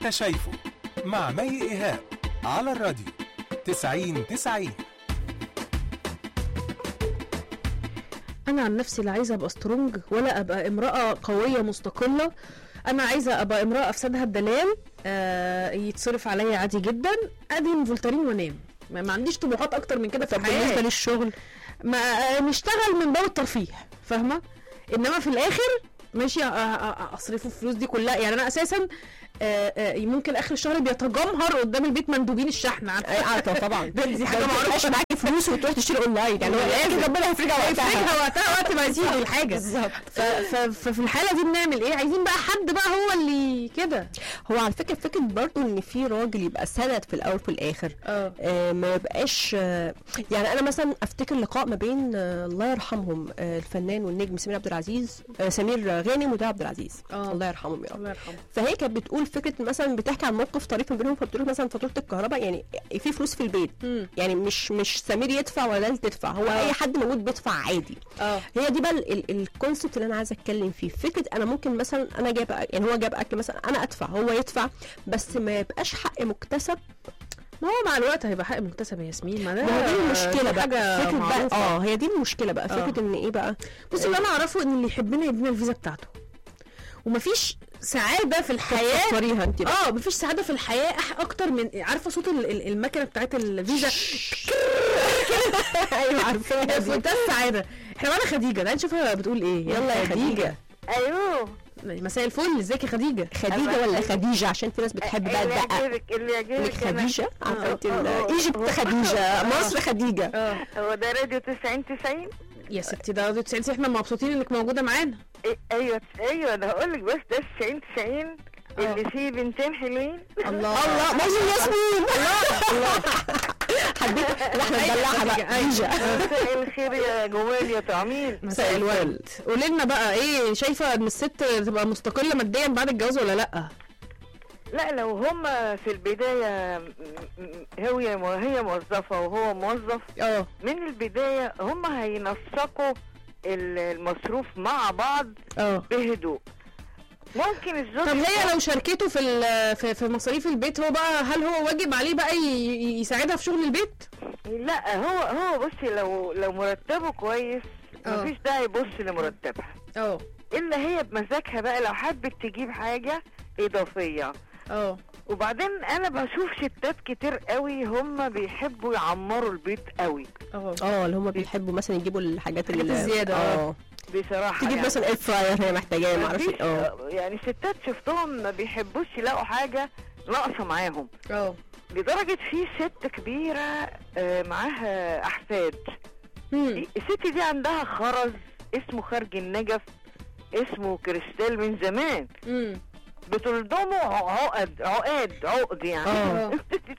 انت شايفه مع مي ايهاب على الراديو 90 90 انا عن نفسي لا عايزه ابقى سترونج ولا ابقى امراه قويه مستقله انا عايزه ابقى امراه افسدها الدلال آه يتصرف عليا عادي جدا ادهن فولترين وانام ما, ما عنديش طموحات اكتر من كده في طب بالنسبه الحياه للشغل ما آه، نشتغل من باب الترفيه فاهمه انما في الاخر ماشي آه، آه، آه، اصرفوا الفلوس دي كلها يعني انا اساسا آه، آه، ممكن اخر الشهر بيتجمهر قدام البيت مندوبين الشحن عارفه اي عارفه طبعا دي حاجة ما معروفة. معروفش معاكي فلوس وتروح تشتري اونلاين يعني هو اكيد ربنا هيفرجها وقتها هيفرجها وقتها وقت ما تيجي الحاجه بالظبط ف- ف- ففي الحاله دي بنعمل ايه عايزين بقى حد بقى هو اللي كده هو على فكره فكره برضو ان في راجل يبقى سند في الاول وفي الاخر اه آه، ما يبقاش آه، يعني انا مثلا افتكر لقاء ما بين آه، الله يرحمهم آه، الفنان والنجم سمير عبد العزيز آه، سمير غانم وده عبد العزيز آه. الله يرحمهم يا رب الله يرحمه فهي كانت بتقول فكره مثلا بتحكي عن موقف طريف ما بينهم فبتقول مثلا فاتوره الكهرباء يعني في فلوس في البيت مم. يعني مش مش سمير يدفع ولا انت تدفع هو آه. اي حد موجود بيدفع عادي اه هي دي بقى ال- ال- الكونسبت اللي انا عايزه اتكلم فيه فكره انا ممكن مثلا انا جايب أ- يعني هو جاب اكل مثلا انا ادفع هو يدفع بس ما يبقاش حق مكتسب ما هو مع الوقت هيبقى حق مكتسب يا ياسمين ما ده ما هو دي المشكله دي بقى حاجه فكره بقى معروفة. اه هي دي المشكله بقى آه. فكره ان ايه بقى بصي اللي انا اعرفه ان اللي يحبنا يدينا الفيزا بتاعته ومفيش سعاده في الحياه تفكريها انت بقى اه مفيش سعاده في الحياه أح- اكتر من عارفه صوت ال- ال- المكنه بتاعت الفيزا ايوه عارفاها في منتهى السعاده احنا معانا خديجه تعالي نشوفها بتقول ايه يلا يا خديجه ايوه مساء الفل ازيك يا خديجه خديجه ولا خديجه عشان في ناس بتحب بقى اللي الدقه يعجبك اللي لك يعجبك أنا. خديجه عارفه انت ال- آه. ايجيبت خديجه مصر خديجه اه هو ده راديو 90 90 يا ستي ده راديو 90 احنا مبسوطين انك موجوده معانا إيه، ايوه ايوه انا هقول لك بس ده 90 90 اللي فيه بنتين حلوين الله الله مازن ياسمين الله حبيت لا احنا ندلعها بقى خديجه مساء الخير يا جمال يا طعمين مساء الورد قولي لنا بقى ايه شايفه ان الست تبقى مستقله ماديا بعد الجواز ولا لا لا لو هما في البداية م- م- هي هي موظفة وهو موظف اه من البداية هما هينسقوا ال- المصروف مع بعض اه بهدوء ممكن الزوج طب هي لو شاركته في ال- في, في مصاريف البيت هو بقى هل هو واجب عليه بقى ي- ي- يساعدها في شغل البيت لا هو هو بصي لو لو مرتبه كويس اه. مفيش داعي يبص لمرتبها اه الا هي بمزاجها بقى لو حبت تجيب حاجه اضافيه اه وبعدين انا بشوف ستات كتير قوي هم بيحبوا يعمروا البيت قوي اه اه اللي هم بيحبوا مثلا يجيبوا الحاجات الحاجات اللي الزيادة، اه. اه بصراحه تجيب يعني. مثلا اير فراير هي محتاجاه ما اعرفش مفيش- اه يعني ستات شفتهم ما بيحبوش يلاقوا حاجه ناقصه معاهم اه لدرجه في ست كبيره آه، معاها احفاد مم. الست دي عندها خرز اسمه خرج النجف اسمه كريستال من زمان مم. بتلضمه عقد عقاد عقد يعني اه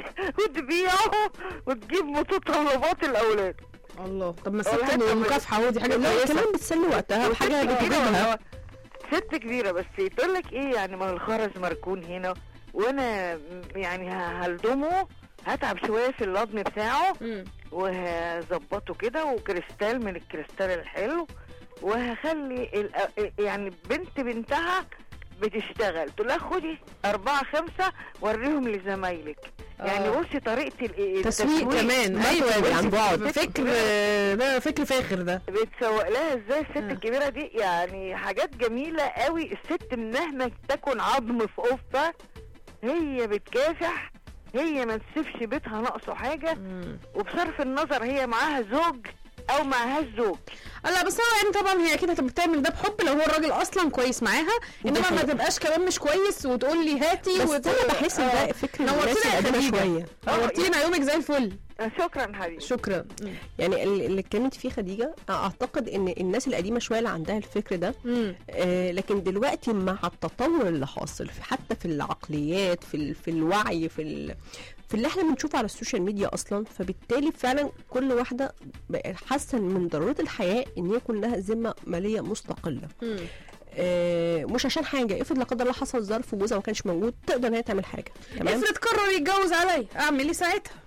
وتبيعه وتجيب متطلبات الاولاد الله طب ما والله ست طب- مكافحه اهو دي حاجه لا كويسه كمان بتسلي وقتها بحاجه وست كبيرة بتجيبها والله. ست كبيرة بس تقول لك ايه يعني ما هو الخرز مركون هنا وانا م- يعني ه- هلضمه هتعب شوية في اللضم بتاعه مم. وهظبطه كده وكريستال من الكريستال الحلو وهخلي ال- يعني بنت بنتها بتشتغل تقول لها خدي أربعة خمسة وريهم لزمايلك يعني آه. بصي طريقة ال- تسويق كمان أيوة، ايوه عن بعد. فكر ده فكر فاخر ده بتسوق لها ازاي الست آه. الكبيره دي يعني حاجات جميله قوي الست مهما تكن عظم في قفه هي بتكافح هي ما تسيبش بيتها ناقصه حاجه مم. وبصرف النظر هي معاها زوج او معهاش زوج لا بس هو يعني طبعا هي اكيد هتبقى بتعمل ده بحب لو هو الراجل اصلا كويس معاها انما ما حقيقة. تبقاش كمان مش كويس وتقول لي هاتي بس وت... انا بحس ان آه. ده فكر نورتينا الناس يا القديمه خديجة. شويه نورتينا يومك زي الفل شكرا حبيبي شكرا يعني ال- اللي اتكلمت فيه خديجه اعتقد ان الناس القديمه شويه اللي عندها الفكر ده مم. آه لكن دلوقتي مع التطور اللي حاصل في- حتى في العقليات في ال- في الوعي في ال- في اللي احنا بنشوفه على السوشيال ميديا اصلا فبالتالي فعلا كل واحده بقت حاسه من ضروره الحياه ان يكون لها ذمه ماليه مستقله مم. آه مش عشان حاجه افرض لا قدر الله حصل ظرف وجوزها ما كانش موجود تقدر ان هي تعمل حاجه تمام افرض قرر يتجوز عليا اعمل ايه ساعتها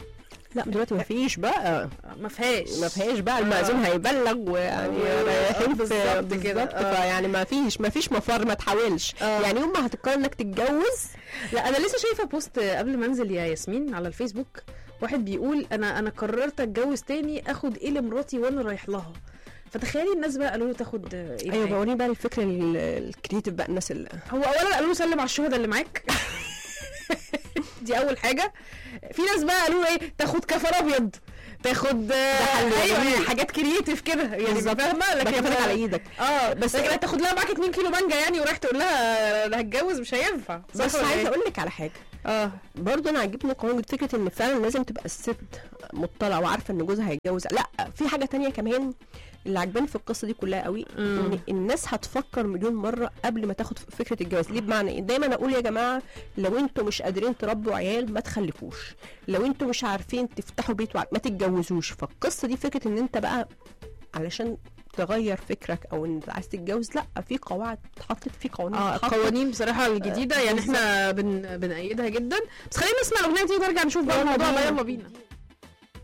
لا دلوقتي ما فيش بقى ما فيهاش ما فيهاش بقى المأذون هيبلغ ويعني آه، رايحين في بالظبط كده. بالظبط آه. فيعني ما فيش ما فيش مفر ما تحاولش آه. يعني يوم ما هتقرر انك تتجوز لا انا لسه شايفه بوست قبل ما انزل يا ياسمين على الفيسبوك واحد بيقول انا انا قررت اتجوز تاني اخد ايه لمراتي وانا رايح لها فتخيلي الناس بقى قالوا له تاخد ايه ايوه معاك؟ بوريني بقى الفكره ال- الكريتيف بقى الناس اللي هو اولا قالوا له سلم على الشهداء اللي معاك دي اول حاجه في ناس بقى قالوا له ايه تاخد كفر ابيض تاخد حل ايوه جميل. يعني حاجات كرييتيف كده يعني بالظبط. فاهمه لكن بكفلك على ايدك اه بس- بس لكن هتاخد لها معاك 2 كيلو مانجا يعني ورايح تقول لها انا هتجوز مش هينفع صح بس ولا عايزه إيه؟ اقول لك على حاجه اه برضه انا عاجبني قانون فكره ان فعلا لازم تبقى الست مطلعه وعارفه ان جوزها هيتجوز لا في حاجه تانية كمان اللي عجباني في القصه دي كلها قوي ان الناس هتفكر مليون مره قبل ما تاخد فكره الجواز ليه بمعنى ايه دايما اقول يا جماعه لو انتوا مش قادرين تربوا عيال ما تخلفوش لو انتوا مش عارفين تفتحوا بيت وع- ما تتجوزوش فالقصه دي فكره ان انت بقى علشان تغير فكرك او ان انت عايز تتجوز لا في قواعد اتحطت في قوانين اه اتحطت. القوانين بصراحه الجديده يعني احنا بن... بنأيدها جدا بس خلينا نسمع الاغنيه دي ونرجع نشوف بقى الموضوع ده يلا بينا